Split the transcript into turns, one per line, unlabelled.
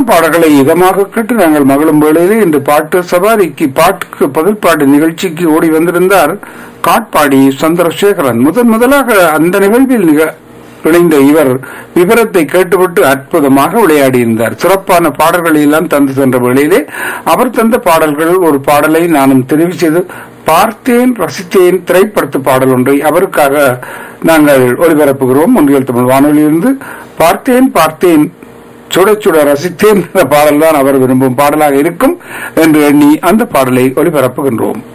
பாடல்களை இதமாக கேட்டு நாங்கள் மகளும் வேளையிலே இந்த பாட்டு சவாரிக்கு பாட்டுக்கு பதில் பாட்டு நிகழ்ச்சிக்கு ஓடி வந்திருந்தார் காட்பாடி சந்திரசேகரன் முதன் முதலாக அந்த நிகழ்வில் நிக இணைந்த இவர் விவரத்தை கேட்டுவிட்டு அற்புதமாக விளையாடியிருந்தார் சிறப்பான பாடல்களை எல்லாம் தந்து சென்ற வேளையிலே அவர் தந்த பாடல்கள் ஒரு பாடலை நானும் தெரிவு செய்து பார்த்தேன் ரசித்தேன் திரைப்படத்து பாடல் ஒன்றை அவருக்காக நாங்கள் ஒளிபரப்புகிறோம் ஒன்றியல் தமிழ் வானொலியிலிருந்து பார்த்தேன் பார்த்தேன் சுட சுட ரசித்தேன் என்ற பாடல் தான் அவர் விரும்பும் பாடலாக இருக்கும் என்று எண்ணி அந்த பாடலை ஒளிபரப்புகின்றோம்